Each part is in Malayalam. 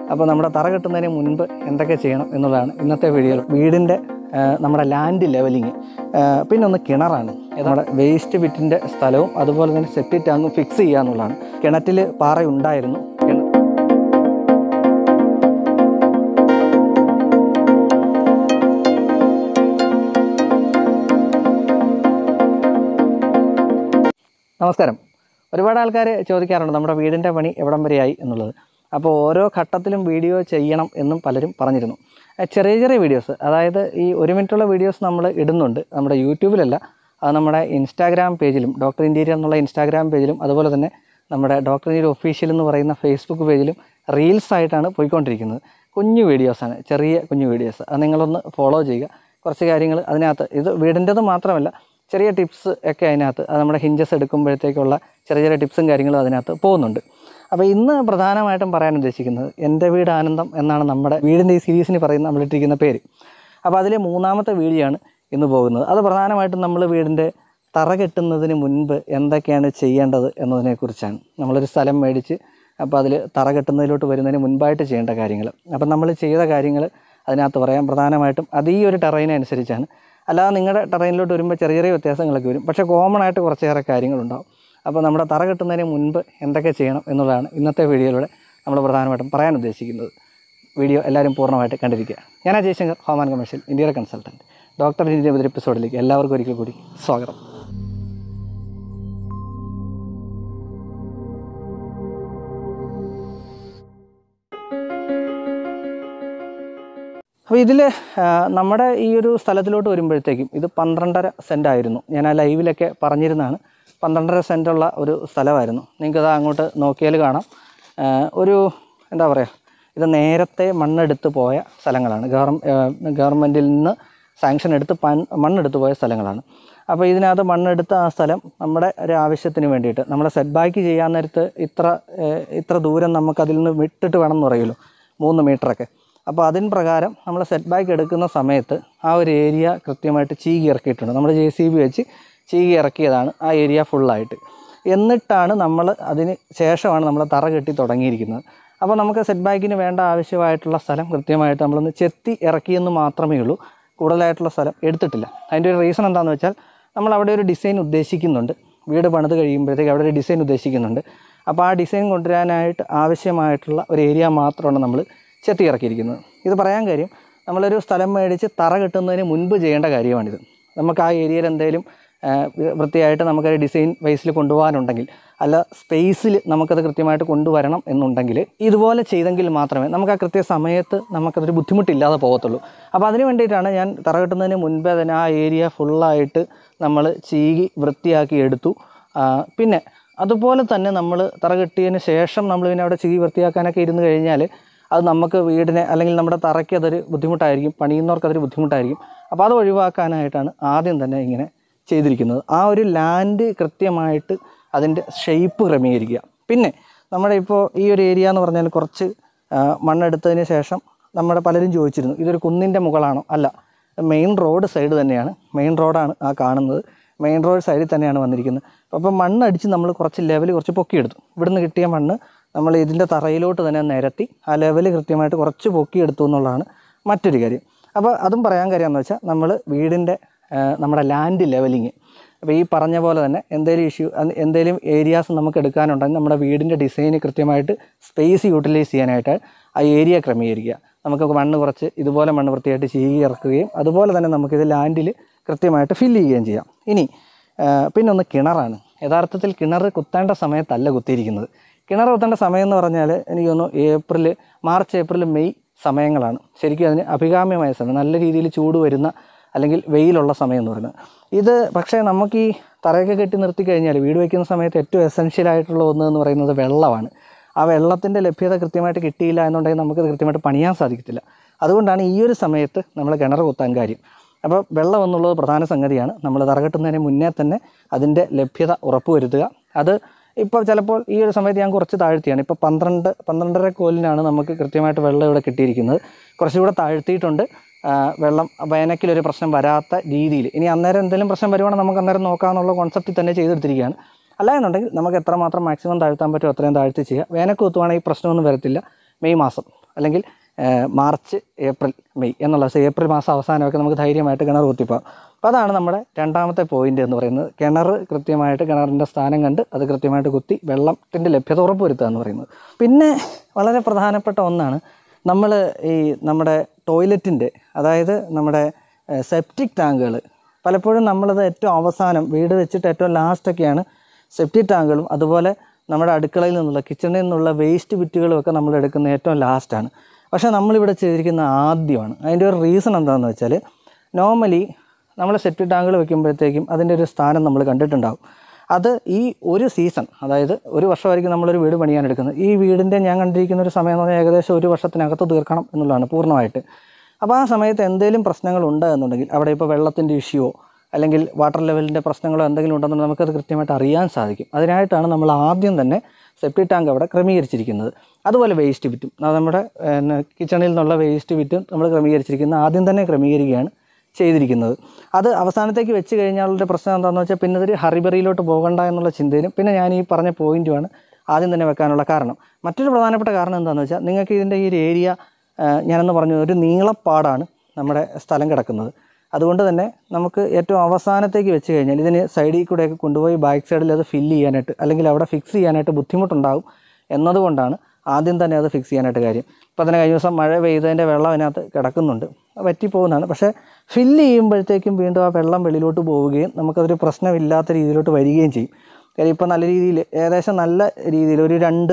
അപ്പോൾ നമ്മുടെ തറ കെട്ടുന്നതിന് മുൻപ് എന്തൊക്കെ ചെയ്യണം എന്നുള്ളതാണ് ഇന്നത്തെ വീഡിയോയിൽ വീടിൻ്റെ ആ, നമ്മുടെ ലാൻഡ് ലെവലിങ് പിന്നെ ഒന്ന് കിണറാണ് നമ്മുടെ വേസ്റ്റ് പിറ്റിൻ്റെ സ്ഥലവും അതുപോലെ തന്നെ സെപ്റ്റി ടാങ്കും ഫിക്സ് ചെയ്യുക എന്നുള്ളതാണ് കിണറ്റിൽ പാറ ഉണ്ടായിരുന്നു കിണ- നമസ്കാരം ഒരുപാട് ആൾക്കാർ ചോദിക്കാറുണ്ട് നമ്മുടെ വീടിൻ്റെ പണി എവിടം വരെയായി എന്നുള്ളത് അപ്പോൾ ഓരോ ഘട്ടത്തിലും വീഡിയോ ചെയ്യണം എന്നും പലരും പറഞ്ഞിരുന്നു അഹ് ചെറിയ ചെറിയ വീഡിയോസ് അതായത് ഈ ഒരു മിനിറ്റുള്ള വീഡിയോസ് നമ്മൾ ഇടുന്നുണ്ട് നമ്മുടെ യൂട്യൂബിലല്ല അത് നമ്മുടെ ഇൻസ്റ്റാഗ്രാം പേജിലും ഡോക്ടർ ഇൻറ്റീരിയർ എന്നുള്ള ഇൻസ്റ്റാഗ്രാം പേജിലും അതുപോലെ തന്നെ നമ്മുടെ ഡോക്ടർ ഇൻറ്റീരിയർ ഒഫീഷ്യൽ എന്ന് പറയുന്ന ഫേസ്ബുക്ക് പേജിലും റീൽസ് ആയിട്ടാണ് പോയിക്കൊണ്ടിരിക്കുന്നത് കുഞ്ഞു വീഡിയോസാണ് ചെറിയ കുഞ്ഞു വീഡിയോസ് അത് നിങ്ങളൊന്ന് ഫോളോ ചെയ്യുക കുറച്ച് കാര്യങ്ങൾ അതിനകത്ത് ഇത് വീടിൻ്റെത് മാത്രമല്ല ചെറിയ ടിപ്സ് ഒക്കെ അതിനകത്ത് അത് നമ്മുടെ ഹിഞ്ചസ് എടുക്കുമ്പോഴത്തേക്കുള്ള ചെറിയ ചെറിയ ടിപ്സും കാര്യങ്ങളും അതിനകത്ത് പോകുന്നുണ്ട് അപ്പോൾ ഇന്ന് പ്രധാനമായിട്ടും പറയാൻ ഉദ്ദേശിക്കുന്നത് എൻ്റെ വീട് ആനന്ദം എന്നാണ് നമ്മുടെ വീടിൻ്റെ ഈ സീരീസിന് പറയുന്ന നമ്മളിട്ടിരിക്കുന്ന പേര് അപ്പോൾ അതിലെ മൂന്നാമത്തെ വീഡിയോ ആണ് ഇന്ന് പോകുന്നത് അത് പ്രധാനമായിട്ടും നമ്മൾ വീടിൻ്റെ തറ കെട്ടുന്നതിന് മുൻപ് എന്തൊക്കെയാണ് ചെയ്യേണ്ടത് എന്നതിനെക്കുറിച്ചാണ് നമ്മളൊരു സ്ഥലം മേടിച്ച് അപ്പോൾ അതിൽ തറ കെട്ടുന്നതിലോട്ട് വരുന്നതിന് മുൻപായിട്ട് ചെയ്യേണ്ട കാര്യങ്ങൾ അപ്പം നമ്മൾ ചെയ്ത കാര്യങ്ങൾ അതിനകത്ത് പറയാം പ്രധാനമായിട്ടും അത് ഈ ഒരു ടെറൈൻ അനുസരിച്ചാണ് അല്ലാതെ നിങ്ങളുടെ ടെറൈനിലോട്ട് വരുമ്പോൾ ചെറിയ ചെറിയ വ്യത്യാസങ്ങളൊക്കെ വരും പക്ഷേ കോമൺ ആയിട്ട് കുറച്ചേറെ കാര്യങ്ങളുണ്ടാവും അപ്പോൾ നമ്മുടെ തറ കെട്ടുന്നതിന് മുൻപ് എന്തൊക്കെ ചെയ്യണം എന്നുള്ളതാണ് ഇന്നത്തെ വീഡിയോയിലൂടെ നമ്മൾ പ്രധാനമായിട്ടും പറയാൻ ഉദ്ദേശിക്കുന്നത് വീഡിയോ എല്ലാവരും പൂർണ്ണമായിട്ട് കണ്ടിരിക്കുക ഞാൻ Ajay Shankar home and commercial ഇന്ത്യയുടെ കൺസൾട്ടൻറ്റ് ഡോക്ടർ ഇന്ത്യ ഒരു എപ്പിസോഡിലേക്ക് എല്ലാവർക്കും ഒരിക്കൽ കൂടി സ്വാഗതം അപ്പോൾ ഇതിൽ നമ്മുടെ ഈ ഒരു സ്ഥലത്തിലോട്ട് വരുമ്പോഴത്തേക്കും ഇത് പന്ത്രണ്ടര സെൻറ്റ് ആയിരുന്നു ഞാൻ ആ ലൈവിലൊക്കെ പറഞ്ഞിരുന്നതാണ് പന്ത്രണ്ടര സെൻറ്റുള്ള ഒരു സ്ഥലമായിരുന്നു നിങ്ങൾക്കത് അങ്ങോട്ട് നോക്കിയാൽ കാണാം ആ, ഒരു എന്താ പറയുക ഇത് നേരത്തെ മണ്ണെടുത്ത് പോയ സ്ഥലങ്ങളാണ് ഗവർ ഗവൺമെൻറ്റിൽ നിന്ന് സാങ്ഷൻ എടുത്ത് പൺ മണ്ണെടുത്ത് പോയ സ്ഥലങ്ങളാണ് അപ്പോൾ ഇതിനകത്ത് മണ്ണെടുത്ത ആ സ്ഥലം നമ്മുടെ ഒരു ആവശ്യത്തിന് വേണ്ടിയിട്ട് നമ്മളെ സെറ്റ് ബാക്ക് ചെയ്യാൻ നേരത്ത് ഇത്ര ഏഹ്, ഇത്ര ദൂരം നമുക്ക് അതിൽ നിന്ന് വിട്ടിട്ട് വേണം എന്ന് പറയുമല്ലോ മൂന്ന് മീറ്ററൊക്കെ അപ്പോൾ അതിന് പ്രകാരം നമ്മൾ സെറ്റ് ബാക്ക് എടുക്കുന്ന സമയത്ത് ആ ഒരു ഏരിയ കൃത്യമായിട്ട് ചീകി ഇറക്കിയിട്ടുണ്ട് നമ്മൾ ജെ സി ബി വെച്ച് ചീകി ഇറക്കിയതാണ് ആ ഏരിയ ഫുള്ളായിട്ട് എന്നിട്ടാണ് നമ്മൾ അതിന് ശേഷമാണ് നമ്മൾ തറ കെട്ടി തുടങ്ങിയിരിക്കുന്നത് അപ്പോൾ നമുക്ക് സെറ്റ് ബാക്കിന് വേണ്ട ആവശ്യമായിട്ടുള്ള സ്ഥലം കൃത്യമായിട്ട് നമ്മളൊന്ന് ചെത്തി ഇറക്കിയെന്ന് മാത്രമേ ഉള്ളൂ കൂടുതലായിട്ടുള്ള സ്ഥലം എടുത്തിട്ടില്ല അതിൻ്റെ ഒരു റീസൺ എന്താണെന്ന് വെച്ചാൽ നമ്മൾ അവിടെ ഒരു ഡിസൈൻ ഉദ്ദേശിക്കുന്നുണ്ട് വീട് പണിത് കഴിയുമ്പോഴത്തേക്ക് അവിടെ ഒരു ഡിസൈൻ ഉദ്ദേശിക്കുന്നുണ്ട് അപ്പോൾ ആ ഡിസൈൻ കൊണ്ടുവരാനായിട്ട് ആവശ്യമായിട്ടുള്ള ഒരു ഏരിയ മാത്രമാണ് നമ്മൾ ചെത്തി ഇറക്കിയിരിക്കുന്നത് ഇത് പറയാൻ കാര്യം നമ്മളൊരു സ്ഥലം മേടിച്ച് തറ കെട്ടുന്നതിന് മുൻപ് ചെയ്യേണ്ട കാര്യമാണിത് നമുക്ക് ആ ഏരിയയിൽ എന്തെങ്കിലും ആ, വൃത്തിയായിട്ട് നമുക്കൊരു ഡിസൈൻ വൈസിൽ കൊണ്ടുപോകാനുണ്ടെങ്കിൽ അല്ല സ്പേസിൽ നമുക്കത് കൃത്യമായിട്ട് കൊണ്ടുവരണം എന്നുണ്ടെങ്കിൽ ഇതുപോലെ ചെയ്തെങ്കിൽ മാത്രമേ നമുക്ക് ആ കൃത്യ സമയത്ത് നമുക്കതൊരു ബുദ്ധിമുട്ടില്ലാതെ പോകത്തുള്ളൂ അപ്പോൾ അതിന് വേണ്ടിയിട്ടാണ് ഞാൻ തറ കെട്ടുന്നതിന് മുൻപേ തന്നെ ആ ഏരിയ ഫുള്ളായിട്ട് നമ്മൾ ചീകി വൃത്തിയാക്കി എടുത്തു ആ, പിന്നെ അതുപോലെ തന്നെ നമ്മൾ തറ കെട്ടിയതിന് ശേഷം നമ്മൾ പിന്നെ അവിടെ ചീകി വൃത്തിയാക്കാനൊക്കെ ഇരുന്ന് കഴിഞ്ഞാൽ അത് നമുക്ക് വീടിനെ അല്ലെങ്കിൽ നമ്മുടെ തറയ്ക്ക് അതൊരു ബുദ്ധിമുട്ടായിരിക്കും പണിയുന്നവർക്ക് അതൊരു ബുദ്ധിമുട്ടായിരിക്കും അപ്പോൾ അത് ഒഴിവാക്കാനായിട്ടാണ് ആദ്യം തന്നെ ഇങ്ങനെ ചെയ്തിരിക്കുന്നത് ആ ഒരു ലാൻഡ് കൃത്യമായിട്ട് അതിൻ്റെ ഷേപ്പ് ക്രമീകരിക്കുക പിന്നെ നമ്മുടെ ഇപ്പോൾ ഈ ഒരു ഏരിയ എന്ന് പറഞ്ഞാൽ കുറച്ച് ആ, മണ്ണെടുത്തതിന് ശേഷം നമ്മുടെ പലരും ചോദിച്ചിരുന്നു ഇതൊരു കുന്നിൻ്റെ മുകളാണോ അല്ല മെയിൻ റോഡ് സൈഡ് തന്നെയാണ് മെയിൻ റോഡാണ് ആ കാണുന്നത് മെയിൻ റോഡ് സൈഡിൽ തന്നെയാണ് വന്നിരിക്കുന്നത് അപ്പോൾ മണ്ണടിച്ച് നമ്മൾ കുറച്ച് ലെവൽ കുറച്ച് പൊക്കിയെടുത്തു ഇവിടുന്ന് കിട്ടിയ മണ്ണ് നമ്മൾ ഇതിൻ്റെ തറയിലോട്ട് തന്നെ നിരത്തി ആ ലെവൽ കൃത്യമായിട്ട് കുറച്ച് പൊക്കിയെടുത്തു എന്നുള്ളതാണ് മറ്റൊരു കാര്യം അപ്പോൾ അതും പറയാൻ കാര്യം എന്ന് വെച്ചാൽ നമ്മൾ വീടിൻ്റെ ആ, നമ്മുടെ ലാൻഡ് ലെവലിങ് അപ്പോൾ ഈ പറഞ്ഞ പോലെ തന്നെ എന്തെങ്കിലും ഇഷ്യൂ എന്തെങ്കിലും ഏരിയാസ് നമുക്ക് എടുക്കാനുണ്ടെങ്കിൽ നമ്മുടെ വീടിൻ്റെ ഡിസൈന് കൃത്യമായിട്ട് സ്പേസ് യൂട്ടിലൈസ് ചെയ്യാനായിട്ട് ആ ഏരിയ ക്രമീകരിക്കുക നമുക്ക് മണ്ണ് കുറച്ച് ഇതുപോലെ മണ്ണ് വൃത്തിയായിട്ട് ചീകി ഇറക്കുകയും അതുപോലെ തന്നെ നമുക്കിത് ലാൻഡിൽ കൃത്യമായിട്ട് ഫില്ല് ചെയ്യുകയും ചെയ്യാം ഇനി ആ, പിന്നെ ഒന്ന് കിണറാണ് യഥാർത്ഥത്തിൽ കിണർ കുത്തേണ്ട സമയത്തല്ല കുത്തിയിരിക്കുന്നത് കിണർ കുത്തേണ്ട സമയം എന്ന് പറഞ്ഞാൽ എനിക്ക് തോന്നുന്നു ഏപ്രിൽ മാർച്ച് ഏപ്രിൽ മെയ് സമയങ്ങളാണ് ശരിക്കും അതിന് അഭികാമ്യമായ സമയം നല്ല രീതിയിൽ ചൂട് വരുന്ന അല്ലെങ്കിൽ വെയിലുള്ള സമയം എന്ന് പറയുന്നത് ഇത് പക്ഷേ നമുക്ക് ഈ തറയൊക്കെ കെട്ടി നിർത്തി കഴിഞ്ഞാൽ വീട് വയ്ക്കുന്ന സമയത്ത് ഏറ്റവും എസെൻഷ്യൽ ആയിട്ടുള്ള ഒന്ന് എന്ന് പറയുന്നത് വെള്ളമാണ് ആ വെള്ളത്തിൻ്റെ ലഭ്യത കൃത്യമായിട്ട് കിട്ടിയില്ല എന്നുണ്ടെങ്കിൽ നമുക്ക് കൃത്യമായിട്ട് പണിയാൻ സാധിക്കത്തില്ല അതുകൊണ്ടാണ് ഈ ഒരു സമയത്ത് നമ്മൾ കിണർ കുത്താൻ കാര്യം അപ്പോൾ വെള്ളം എന്നുള്ളത് പ്രധാന സംഗതിയാണ് നമ്മൾ തറകെട്ടുന്നതിന് മുന്നേ തന്നെ അതിൻ്റെ ലഭ്യത ഉറപ്പുവരുത്തുക അത് ഇപ്പോൾ ചിലപ്പോൾ ഈ ഒരു സമയത്ത് ഞാൻ കുറച്ച് താഴ്ത്തിയാണ് ഇപ്പോൾ പന്ത്രണ്ട് പന്ത്രണ്ടര കോലിനാണ് നമുക്ക് കൃത്യമായിട്ട് വെള്ളം ഇവിടെ കിട്ടിയിരിക്കുന്നത് കുറച്ചുകൂടെ താഴ്ത്തിയിട്ടുണ്ട് ആ, വെള്ളം വേനക്കിലൊരു പ്രശ്നം വരാത്ത രീതിയിൽ ഇനി അന്നേരം എന്തെങ്കിലും പ്രശ്നം വരുവാണെങ്കിൽ നമുക്ക് അന്നേരം നോക്കാമെന്നുള്ള കോൺസെപ്റ്റിൽ തന്നെ ചെയ്തെടുത്തിരിക്കുകയാണ് അല്ല എന്നുണ്ടെങ്കിൽ നമുക്ക് എത്രമാത്രം മാക്സിമം താഴ്ത്താൻ പറ്റുമോ അത്രയും താഴ്ത്തി ചെയ്യുക വേനൽക്ക് കുത്തുവാണെങ്കിൽ പ്രശ്നമൊന്നും വരത്തില്ല മെയ് മാസം അല്ലെങ്കിൽ ഏഹ്, മാർച്ച് ഏപ്രിൽ മെയ് എന്നുള്ള ദിവസം ഏപ്രിൽ മാസം അവസാനമൊക്കെ നമുക്ക് ധൈര്യമായിട്ട് കിണർ കുത്തിപ്പോകാം അപ്പോൾ അതാണ് നമ്മുടെ രണ്ടാമത്തെ പോയിന്റ് എന്ന് പറയുന്നത് കിണർ കൃത്യമായിട്ട് കിണറിൻ്റെ സ്ഥാനം കണ്ട് അത് കൃത്യമായിട്ട് കുത്തി വെള്ളത്തിൻ്റെ ലഭ്യത ഉറപ്പുവരുത്തുക എന്ന് പറയുന്നത് പിന്നെ വളരെ പ്രധാനപ്പെട്ട ഒന്നാണ് നമ്മൾ ഈ നമ്മുടെ ടോയ്ലറ്റിൻ്റെ അതായത് നമ്മുടെ സെപ്റ്റിക് ടാങ്കുകൾ പലപ്പോഴും നമ്മളത് ഏറ്റവും അവസാനം വീട് വെച്ചിട്ട് ഏറ്റവും ലാസ്റ്റൊക്കെയാണ് സെപ്റ്റിക് ടാങ്കുകളും അതുപോലെ നമ്മുടെ അടുക്കളയിൽ നിന്നുള്ള കിച്ചണിൽ നിന്നുള്ള വേസ്റ്റ് ബിറ്റുകളും ഒക്കെ നമ്മൾ എടുക്കുന്ന ഏറ്റവും ലാസ്റ്റാണ് പക്ഷേ നമ്മളിവിടെ ചെയ്തിരിക്കുന്ന ആദ്യമാണ് അതിൻ്റെ ഒരു റീസൺ എന്താണെന്ന് വെച്ചാൽ നോർമലി നമ്മൾ സെപ്റ്റിക് ടാങ്കുകൾ വെക്കുമ്പോഴത്തേക്കും അതിൻ്റെ ഒരു സ്ഥാനം നമ്മൾ കണ്ടിട്ടുണ്ടാവും അത് ഈ ഒരു സീസൺ അതായത് ഒരു വർഷമായിരിക്കും നമ്മളൊരു വീട് പണിയാൻ എടുക്കുന്നത് ഈ വീടിൻ്റെ ഞാൻ കണ്ടിരിക്കുന്ന ഒരു സമയം എന്ന് പറഞ്ഞാൽ ഏകദേശം ഒരു വർഷത്തിനകത്ത് തീർക്കണം എന്നുള്ളതാണ് പൂർണ്ണമായിട്ട് അപ്പോൾ ആ സമയത്ത് എന്തെങ്കിലും പ്രശ്നങ്ങൾ ഉണ്ട് എന്നുണ്ടെങ്കിൽ അവിടെ ഇപ്പോൾ വെള്ളത്തിൻ്റെ ഇഷ്യൂവോ അല്ലെങ്കിൽ വാട്ടർ ലെവലിൻ്റെ പ്രശ്നങ്ങളോ എന്തെങ്കിലും ഉണ്ടെന്നുണ്ടെങ്കിൽ നമുക്കത് കൃത്യമായിട്ട് അറിയാൻ സാധിക്കും അതിനായിട്ടാണ് നമ്മൾ ആദ്യം തന്നെ സെപ്റ്റിക് ടാങ്ക് അവിടെ ക്രമീകരിച്ചിരിക്കുന്നത് അതുപോലെ വേസ്റ്റ് വിറ്റും അത് നമ്മുടെ പിന്നെ, കിച്ചണിൽ നിന്നുള്ള വേസ്റ്റ് വിറ്റും നമ്മൾ ക്രമീകരിച്ചിരിക്കുന്നത് ആദ്യം തന്നെ ക്രമീകരിക്കുകയാണ് ചെയ്തിരിക്കുന്നത് അത് അവസാനത്തേക്ക് വെച്ച് കഴിഞ്ഞാലുള്ള പ്രശ്നം എന്താണെന്ന് വെച്ചാൽ പിന്നെ ഇതൊരു ഹറിബറിയിലോട്ട് പോകണ്ട എന്നുള്ള ചിന്തയിലും പിന്നെ ഞാൻ ഈ പറഞ്ഞ പോയിന്റുമാണ് ആദ്യം തന്നെ വെക്കാനുള്ള കാരണം മറ്റൊരു പ്രധാനപ്പെട്ട കാരണം എന്താണെന്ന് വെച്ചാൽ നിങ്ങൾക്ക് ഇതിൻ്റെ ഈ ഒരു ഏരിയ ഞാനെന്ന് പറഞ്ഞു ഒരു നീളപ്പാടാണ് നമ്മുടെ സ്ഥലം കിടക്കുന്നത് അതുകൊണ്ട് തന്നെ നമുക്ക് ഏറ്റവും അവസാനത്തേക്ക് വെച്ച് കഴിഞ്ഞാൽ ഇതിന് സൈഡിൽ കൂടെയൊക്കെ കൊണ്ടുപോയി ബാക്ക് സൈഡിൽ അത് ഫില്ല് ചെയ്യാനായിട്ട് അല്ലെങ്കിൽ അവിടെ ഫിക്സ് ചെയ്യാനായിട്ട് ബുദ്ധിമുട്ടുണ്ടാകും എന്നതുകൊണ്ടാണ് ആദ്യം തന്നെ അത് ഫിക്സ് ചെയ്യാനായിട്ട് കാര്യം ഇപ്പോൾ തന്നെ കഴിഞ്ഞ ദിവസം മഴ പെയ്തതിൻ്റെ വെള്ളം അതിനകത്ത് കിടക്കുന്നുണ്ട് അത് വറ്റിപ്പോകുന്നതാണ് പക്ഷേ ഫില്ല് ചെയ്യുമ്പോഴത്തേക്കും വീണ്ടും ആ വെള്ളം വെളിയിലോട്ട് പോവുകയും നമുക്കതൊരു പ്രശ്നമില്ലാത്ത രീതിയിലോട്ട് വരികയും ചെയ്യും കാര്യം ഇപ്പോൾ നല്ല രീതിയിൽ ഏകദേശം നല്ല രീതിയിൽ ഒരു രണ്ട്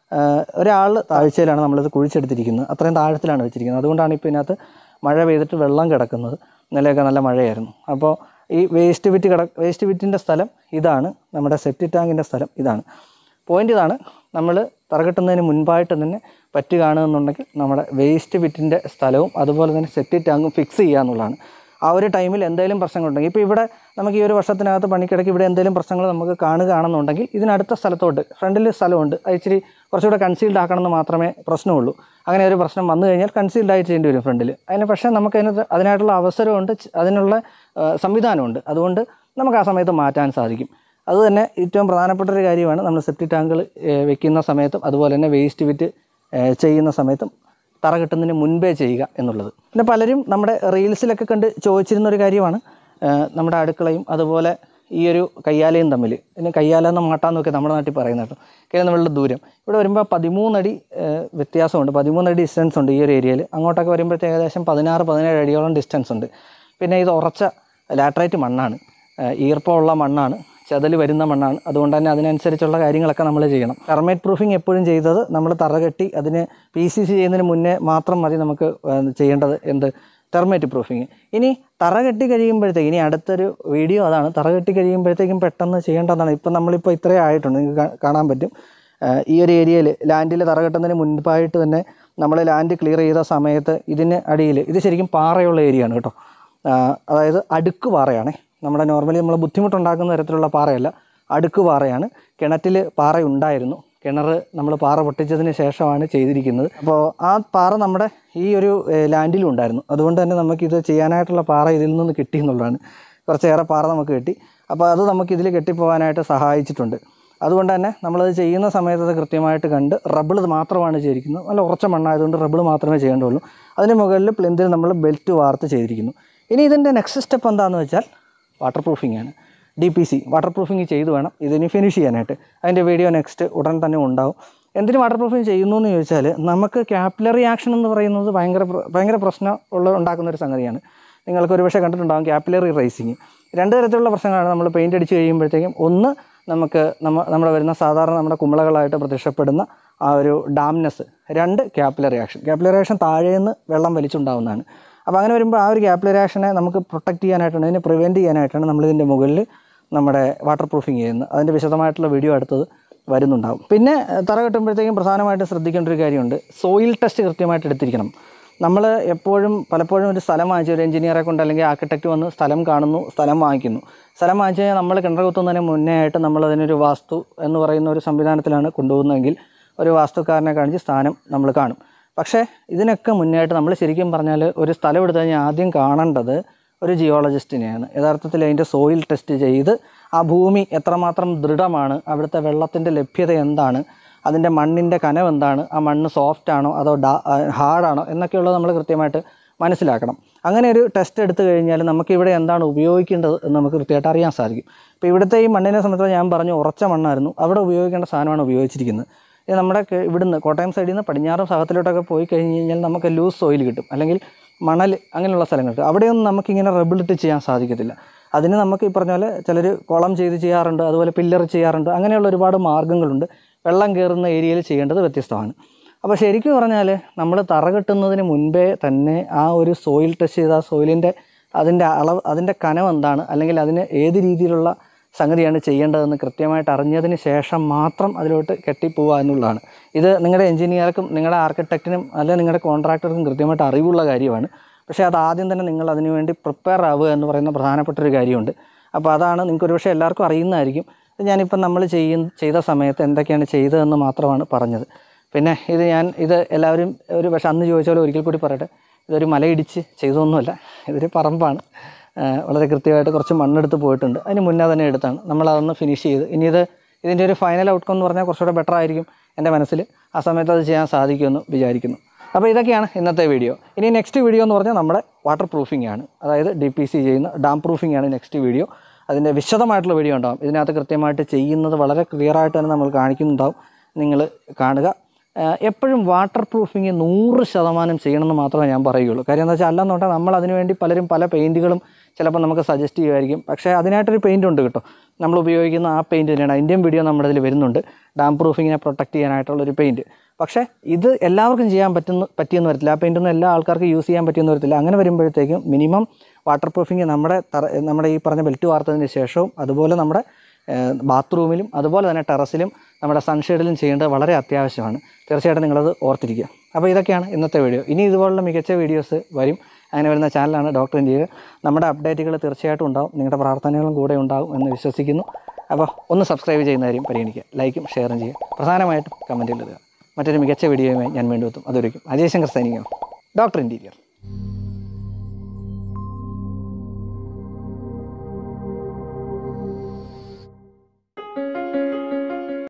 ഒരാൾ താഴ്ചയിലാണ് നമ്മളിത് കുഴിച്ചെടുത്തിരിക്കുന്നത് അത്രയും താഴത്തിലാണ് വെച്ചിരിക്കുന്നത് അതുകൊണ്ടാണ് ഇപ്പോൾ ഇതിനകത്ത് മഴ പെയ്തിട്ട് വെള്ളം കിടക്കുന്നത് ഇന്നലെയൊക്കെ നല്ല മഴയായിരുന്നു അപ്പോൾ ഈ വേസ്റ്റ് വിറ്റ് കിട വേസ്റ്റ് വിറ്റിൻ്റെ സ്ഥലം ഇതാണ് നമ്മുടെ സെപ്റ്റി ടാങ്കിൻ്റെ സ്ഥലം ഇതാണ് പോയിന്റ് ഇതാണ് നമ്മൾ തറകെട്ടുന്നതിന് മുൻപായിട്ട് തന്നെ പറ്റുകയാണെന്നുണ്ടെങ്കിൽ നമ്മുടെ വേസ്റ്റ് വിറ്റിൻ്റെ സ്ഥലവും അതുപോലെ തന്നെ സെപ്റ്റി ടാങ്കും ഫിക്സ് ചെയ്യുക എന്നുള്ളതാണ് ആ ഒരു ടൈമിൽ എന്തെങ്കിലും പ്രശ്നങ്ങളുണ്ടെങ്കിൽ ഇപ്പോൾ ഇവിടെ നമുക്ക് ഈ ഒരു വർഷത്തിനകത്ത് പണിക്കിടയ്ക്ക് ഇവിടെ എന്തെങ്കിലും പ്രശ്നങ്ങൾ നമുക്ക് കാണുകയാണെന്നുണ്ടെങ്കിൽ ഇതിനടുത്ത സ്ഥലത്തോട്ട് ഫ്രണ്ടിൽ സ്ഥലമുണ്ട് അത് ഇച്ചിരി കുറച്ചുകൂടെ കൺസീൽഡ് ആക്കണമെന്ന് മാത്രമേ പ്രശ്നമുള്ളൂ അങ്ങനെ ഒരു പ്രശ്നം വന്നു കഴിഞ്ഞാൽ കൺസീൽഡ് ആയി ചെയ്യേണ്ടി വരും ഫ്രണ്ടിൽ അതിന് പക്ഷേ നമുക്ക് അതിനകത്ത് അതിനായിട്ടുള്ള അവസരമുണ്ട് ച്- അതിനുള്ള ആ, സംവിധാനമുണ്ട് അതുകൊണ്ട് നമുക്ക് ആ സമയത്ത് മാറ്റാൻ സാധിക്കും അതുതന്നെ ഏറ്റവും പ്രധാനപ്പെട്ട ഒരു കാര്യമാണ് നമ്മൾ സെപ്റ്റി ടാങ്കുകൾ വെക്കുന്ന സമയത്തും അതുപോലെ തന്നെ വേസ്റ്റ് വിറ്റ് ഏഹ് ചെയ്യുന്ന സമയത്തും തറ കെട്ടുന്നതിന് മുൻപേ ചെയ്യുക എന്നുള്ളത് പിന്നെ പലരും നമ്മുടെ റീൽസിലൊക്കെ കണ്ട് ചോദിച്ചിരുന്ന ഒരു കാര്യമാണ് ഏഹ് നമ്മുടെ അടുക്കളയും അതുപോലെ ഈ ഒരു കയ്യാലയും തമ്മിൽ പിന്നെ കയ്യാല എന്ന മാട്ടാന്നൊക്കെ നമ്മുടെ നാട്ടിൽ പറയുന്നത് കേട്ടോ കാര്യം നമ്മളുടെ ദൂരം ഇവിടെ വരുമ്പോൾ പതിമൂന്നടി ഏഹ് വ്യത്യാസമുണ്ട് പതിമൂന്നടി ഡിസ്റ്റൻസ് ഉണ്ട് ഈ ഒരു ഏരിയയിൽ അങ്ങോട്ടൊക്കെ വരുമ്പോഴത്തേക്ക് ഏകദേശം പതിനാറ് പതിനേഴ് അടിയോളം ഡിസ്റ്റൻസ് ഉണ്ട് പിന്നെ ഇത് ഉറച്ച ലാറ്ററൈറ്റ് മണ്ണാണ് ഏഹ് ഈർപ്പമുള്ള മണ്ണാണ് ചതൽ വരുന്ന മണ്ണാണ് അതുകൊണ്ട് തന്നെ അതിനനുസരിച്ചുള്ള കാര്യങ്ങളൊക്കെ നമ്മൾ ചെയ്യണം ടെർമേറ്റ് പ്രൂഫിങ് എപ്പോഴും ചെയ്തത് നമ്മൾ തറ കെട്ടി അതിന് പി സി സി ചെയ്യുന്നതിന് മുന്നേ മാത്രം മതി നമുക്ക് ഏഹ് ചെയ്യേണ്ടത് എന്ത് ടെർമേറ്റ് പ്രൂഫിങ് ഇനി തറ കെട്ടി കഴിയുമ്പോഴത്തേക്ക് ഇനി അടുത്തൊരു വീഡിയോ അതാണ് തറ കെട്ടി കഴിയുമ്പോഴത്തേക്കും പെട്ടെന്ന് ചെയ്യേണ്ടതാണ് ഇപ്പം നമ്മളിപ്പോൾ ഇത്രയും ആയിട്ടുണ്ട് നിങ്ങൾക്ക് കാ- കാണാൻ പറ്റും ഏഹ് ഈ ഒരു ഏരിയയിൽ ലാൻഡിൽ തറ കെട്ടുന്നതിന് മുൻപായിട്ട് തന്നെ നമ്മൾ ലാൻഡ് ക്ലിയർ ചെയ്ത സമയത്ത് ഇതിന് അടിയിൽ ഇത് ശരിക്കും പാറയുള്ള ഏരിയയാണ് കേട്ടോ ആഹ് അതായത് അടുക്ക് പാറയാണേ നമ്മുടെ നോർമലി നമ്മൾ ബുദ്ധിമുട്ടുണ്ടാക്കുന്ന തരത്തിലുള്ള പാറയല്ല അടുക്ക് പാറയാണ് കിണറ്റിൽ പാറ ഉണ്ടായിരുന്നു കിണർ നമ്മൾ പാറ പൊട്ടിച്ചതിന് ശേഷമാണ് ചെയ്തിരിക്കുന്നത് അപ്പോൾ ആ പാറ നമ്മുടെ ഈ ഒരു ഏഹ്, ലാൻഡിലും ഉണ്ടായിരുന്നു അതുകൊണ്ട് തന്നെ നമുക്കിത് ചെയ്യാനായിട്ടുള്ള പാറ ഇതിൽ നിന്ന് കിട്ടി എന്നുള്ളതാണ് കുറച്ചേറെ പാറ നമുക്ക് കിട്ടി അപ്പോൾ അത് നമുക്ക് ഇതിൽ കെട്ടിപ്പോകാനായിട്ട് സഹായിച്ചിട്ടുണ്ട് അതുകൊണ്ട് തന്നെ നമ്മളത് ചെയ്യുന്ന സമയത്ത് അത് കൃത്യമായിട്ട് കണ്ട് റബിൾ മാത്രമാണ് ചെയ്തിരിക്കുന്നത് നല്ല ഉറച്ച മണ്ണായതുകൊണ്ട് റബിൾ മാത്രമേ ചെയ്യേണ്ടുള്ളൂ അതിന് മുകളിൽ പ്ലിന്തിൽ നമ്മൾ ബെൽറ്റ് വാർത്ത് ചെയ്തിരിക്കുന്നു ഇനി ഇതിൻ്റെ നെക്സ്റ്റ് സ്റ്റെപ്പ് എന്താണെന്ന് വെച്ചാൽ വാട്ടർ പ്രൂഫിംഗ് ആണ് D P C waterproofing ചെയ്ത് വേണം ഇതിന് ഫിനിഷ് ചെയ്യാനായിട്ട് അതിൻ്റെ വീഡിയോ നെക്സ്റ്റ് ഉടൻ തന്നെ ഉണ്ടാവും എന്തിന് വാട്ടർ പ്രൂഫിംഗ് ചെയ്യുന്നു എന്ന് ചോദിച്ചാൽ നമുക്ക് ക്യാപ്പിലറി ആക്ഷൻ എന്ന് പറയുന്നത് ഭയങ്കര പ്ര- ഭയങ്കര പ്രശ്നം ഉള്ള ഉണ്ടാക്കുന്ന ഒരു സംഗതിയാണ് നിങ്ങൾക്ക് ഒരുപക്ഷെ കണ്ടിട്ടുണ്ടാകും ക്യാപ്പിലറി റൈസിങ് രണ്ട് തരത്തിലുള്ള പ്രശ്നങ്ങളാണ് നമ്മൾ പെയിൻ്റ് അടിച്ച് കഴിയുമ്പോഴത്തേക്കും ഒന്ന് നമുക്ക് നമ്മ നമ്മുടെ വരുന്ന സാധാരണ നമ്മുടെ കുമിളകളായിട്ട് പ്രത്യക്ഷപ്പെടുന്ന ആ ഒരു ഡാംനെസ് രണ്ട് ക്യാപ്പിലറി ആക്ഷൻ ക്യാപ്പിലറി ആക്ഷൻ താഴേന്ന് വെള്ളം വലിച്ചുണ്ടാവുന്നതാണ് അപ്പോൾ അങ്ങനെ വരുമ്പോൾ ആ ഒരു ക്യാപ്പിലറി ആക്ഷനെ നമുക്ക് പ്രൊട്ടക്റ്റ് ചെയ്യാനായിട്ടാണ് അതിനെ പ്രിവെൻറ്റ് ചെയ്യാനായിട്ടാണ് നമ്മളിതിൻ്റെ മുകളിൽ നമ്മുടെ വാട്ടർ പ്രൂഫിങ് ചെയ്യുന്നത് അതിൻ്റെ വിശദമായിട്ടുള്ള വീഡിയോ അടുത്തത് വരുന്നുണ്ടാവും പിന്നെ ഏഹ്, തറ കെട്ടുമ്പോഴത്തേക്കും പ്രധാനമായിട്ടും ശ്രദ്ധിക്കേണ്ട ഒരു കാര്യമുണ്ട് സോയിൽ ടെസ്റ്റ് കൃത്യമായിട്ട് എടുത്തിരിക്കണം നമ്മൾ എപ്പോഴും പലപ്പോഴും ഒരു സ്ഥലം വാങ്ങിച്ചു ഒരു എഞ്ചിനീയറെ കൊണ്ട് അല്ലെങ്കിൽ ആർക്കിടെക്റ്റ് വന്ന് സ്ഥലം കാണുന്നു സ്ഥലം വാങ്ങിക്കുന്നു സ്ഥലം വാങ്ങിച്ചു കഴിഞ്ഞാൽ നമ്മൾ കിണർ കുത്തുന്നതിന് മുന്നേ ആയിട്ട് നമ്മൾ അതിനൊരു വാസ്തു എന്ന് പറയുന്ന ഒരു സംവിധാനത്തിലാണ് കൊണ്ടുപോകുന്നതെങ്കിൽ ഒരു വാസ്തുക്കാരനെ കാണിച്ച് സ്ഥാനം നമ്മൾ കാണും പക്ഷേ ഇതിനൊക്കെ മുന്നേ ആയിട്ട് നമ്മൾ ശരിക്കും പറഞ്ഞാൽ ഒരു സ്ഥലം എടുത്തു കഴിഞ്ഞാൽ ആദ്യം കാണേണ്ടത് ഒരു ജിയോളജിസ്റ്റിനെയാണ് യഥാർത്ഥത്തിൽ അതിൻ്റെ സോയിൽ ടെസ്റ്റ് ചെയ്ത് ആ ഭൂമി എത്രമാത്രം ദൃഢമാണ് അവിടുത്തെ വെള്ളത്തിൻ്റെ ലഭ്യത എന്താണ് അതിൻ്റെ മണ്ണിൻ്റെ കനം എന്താണ് ആ മണ്ണ് സോഫ്റ്റ് ആണോ അതോ ഡാ ഹാർഡാണോ എന്നൊക്കെയുള്ളത് നമ്മൾ കൃത്യമായിട്ട് മനസ്സിലാക്കണം അങ്ങനെ ഒരു ടെസ്റ്റ് എടുത്തു കഴിഞ്ഞാൽ നമുക്ക് ഇവിടെ എന്താണ് ഉപയോഗിക്കേണ്ടത് എന്ന് നമുക്ക് കൃത്യമായിട്ട് അറിയാൻ സാധിക്കും ഇപ്പോൾ ഇവിടുത്തെ ഈ മണ്ണിനെ സംബന്ധിച്ച് ഞാൻ പറഞ്ഞു ഉറച്ച മണ്ണായിരുന്നു അവിടെ ഉപയോഗിക്കേണ്ട സാധനമാണ് ഉപയോഗിച്ചിരിക്കുന്നത് ഇത് നമ്മുടെ കെ- ഇവിടുന്ന് കോട്ടയം സൈഡിൽ നിന്ന് പടിഞ്ഞാറ് ഭാഗത്തിലോട്ടൊക്കെ പോയി കഴിഞ്ഞ് കഴിഞ്ഞാൽ നമുക്ക് ലൂസ് സോയിൽ കിട്ടും അല്ലെങ്കിൽ മണൽ അങ്ങനെയുള്ള സ്ഥലങ്ങൾ കിട്ടും അവിടെയൊന്നും നമുക്കിങ്ങനെ റെബിളിട്ട് ചെയ്യാൻ സാധിക്കത്തില്ല അതിന് നമുക്ക് ഈ പറഞ്ഞ പോലെ ചിലർ കുളം ചെയ്ത് ചെയ്യാറുണ്ട് അതുപോലെ പില്ലർ ചെയ്യാറുണ്ട് അങ്ങനെയുള്ള ഒരുപാട് മാർഗ്ഗങ്ങളുണ്ട് വെള്ളം കയറുന്ന ഏരിയയിൽ ചെയ്യേണ്ടത് വ്യത്യസ്തമാണ് അപ്പോൾ ശരിക്കും പറഞ്ഞാൽ നമ്മൾ തറ കെട്ടുന്നതിന് മുൻപേ തന്നെ ആ ഒരു സോയിൽ ടെസ്റ്റ് ചെയ്ത ആ സോയിലിൻ്റെ അതിൻ്റെ അളവ് അതിൻ്റെ കനം എന്താണ് അല്ലെങ്കിൽ അതിന് ഏത് രീതിയിലുള്ള സംഗതിയാണ് ചെയ്യേണ്ടതെന്ന് കൃത്യമായിട്ട് അറിഞ്ഞതിന് ശേഷം മാത്രം അതിലോട്ട് കെട്ടിപ്പോവുക എന്നുള്ളതാണ് ഇത് നിങ്ങളുടെ എഞ്ചിനീയർക്കും നിങ്ങളുടെ ആർക്കിടെക്റ്റിനും അല്ലെങ്കിൽ നിങ്ങളുടെ കോൺട്രാക്ടർക്കും കൃത്യമായിട്ട് അറിവുള്ള കാര്യമാണ് പക്ഷേ അത് ആദ്യം തന്നെ നിങ്ങൾ അതിനു വേണ്ടി പ്രിപ്പയർ ആവുക എന്ന് പറയുന്ന പ്രധാനപ്പെട്ട ഒരു കാര്യമുണ്ട് അപ്പോൾ അതാണ് നിങ്ങൾക്ക് ഒരുപക്ഷെ എല്ലാവർക്കും അറിയുന്നതായിരിക്കും ഇത് ഞാനിപ്പം നമ്മൾ ചെയ്യുന്ന ചെയ്ത സമയത്ത് എന്തൊക്കെയാണ് ചെയ്തതെന്ന് മാത്രമാണ് പറഞ്ഞത് പിന്നെ ഇത് ഞാൻ ഇത് എല്ലാവരും ഒരു പക്ഷെ അന്ന് ചോദിച്ച പോലെ ഒരിക്കൽ കൂടി പറയട്ടെ ഇതൊരു മലയിടിച്ച് ചെയ്തൊന്നുമല്ല ഇതൊരു പറമ്പാണ് ആ, വളരെ കൃത്യമായിട്ട് കുറച്ച് മണ്ണെടുത്ത് പോയിട്ടുണ്ട് അതിന് മുന്നേ തന്നെ എടുത്താണ് നമ്മളതൊന്ന് ഫിനിഷ് ചെയ്ത് ഇനി ഇത് ഇതിൻ്റെ ഒരു ഫൈനൽ ഔട്ട്കം എന്ന് പറഞ്ഞാൽ കുറച്ചുകൂടെ ബെറ്റർ ആയിരിക്കും എൻ്റെ മനസ്സിൽ ആ സമയത്ത് അത് ചെയ്യാൻ സാധിക്കുമെന്ന് വിചാരിക്കുന്നു അപ്പോൾ ഇതൊക്കെയാണ് ഇന്നത്തെ വീഡിയോ ഇനി നെക്സ്റ്റ് വീഡിയോ എന്ന് പറഞ്ഞാൽ നമ്മുടെ വാട്ടർ പ്രൂഫിംഗ് ആണ് അതായത് ഡി പി സി ചെയ്യുന്ന ഡാം പ്രൂഫിംഗ് ആണ് നെക്സ്റ്റ് വീഡിയോ അതിൻ്റെ വിശദമായിട്ടുള്ള വീഡിയോ ഉണ്ടാവും ഇതിനകത്ത് കൃത്യമായിട്ട് ചെയ്യുന്നത് വളരെ ക്ലിയർ ആയിട്ട് തന്നെ നമ്മൾ കാണിക്കുന്നുണ്ടാവും നിങ്ങൾ കാണുക ആഹ് എപ്പോഴും വാട്ടർ പ്രൂഫിങ് നൂറ് ശതമാനം ചെയ്യണമെന്ന് മാത്രമേ ഞാൻ പറയുകയുള്ളൂ കാര്യം എന്താ വെച്ചാൽ അല്ലെന്നുണ്ടെങ്കിൽ നമ്മൾ അതിനു വേണ്ടി പലരും പല പെയിൻറ്റുകളും ചിലപ്പോൾ നമുക്ക് സജസ്റ്റ് ചെയ്യുമായിരിക്കും പക്ഷേ അതിനായിട്ടൊരു പെയിൻ്റ് ഉണ്ട് കേട്ടോ നമ്മൾ ഉപയോഗിക്കുന്ന ആ പെയിൻറ്റ് തന്നെയാണ് ഇന്ത്യൻ വീഡിയോ നമ്മുടെ ഇതിൽ വരുന്നുണ്ട് ഡാം പ്രൂഫിങ്ങിനെ പ്രൊട്ടക്റ്റ് ചെയ്യാനായിട്ടുള്ള ഒരു പെയിൻറ്റ് പക്ഷേ ഇത് എല്ലാവർക്കും ചെയ്യാൻ പറ്റുന്ന പറ്റിയെന്ന് വരത്തില്ല ആ പെയിൻ്റൊന്നും എല്ലാ ആൾക്കാർക്കും യൂസ് ചെയ്യാൻ പറ്റിയെന്ന് വരത്തില്ല അങ്ങനെ വരുമ്പോഴത്തേക്കും മിനിമം വാട്ടർ പ്രൂഫിങ് നമ്മുടെ തറ നമ്മുടെ ഈ പറഞ്ഞ ബെൽറ്റ് വാർത്തതിന് ശേഷവും അതുപോലെ നമ്മുടെ ബാത്റൂമിലും അതുപോലെ തന്നെ ടെറസിലും നമ്മുടെ സൺഷെയ്ഡിലും ചെയ്യേണ്ടത് വളരെ അത്യാവശ്യമാണ് തീർച്ചയായിട്ടും നിങ്ങളത് ഓർത്തിരിക്കുക അപ്പോൾ ഇതൊക്കെയാണ് ഇന്നത്തെ വീഡിയോ ഇനി ഇതുപോലുള്ള മികച്ച വീഡിയോസ് വരും അങ്ങനെ വരുന്ന ചാനലാണ് ഡോക്ടർ ഇന്ത്യ നമ്മുടെ അപ്ഡേറ്റുകൾ തീർച്ചയായിട്ടും ഉണ്ടാവും നിങ്ങളുടെ പ്രാർത്ഥനകളും കൂടെ ഉണ്ടാവും എന്ന് വിശ്വസിക്കുന്നു അപ്പോൾ ഒന്ന് സബ്സ്ക്രൈബ് ചെയ്യുന്ന കാര്യം പരിഗണിക്കുക ലൈക്കും ഷെയറും ചെയ്യുക പ്രധാനമായിട്ടും കമൻറ്റിൽ ഇടുക മറ്റൊരു മികച്ച വീഡിയോയുമായി ഞാൻ വീണ്ടും എത്തും അതൊരിക്കും അജയ് ശങ്കർ സൈനികം ഡോക്ടർ ഇൻറ്റീരിയർ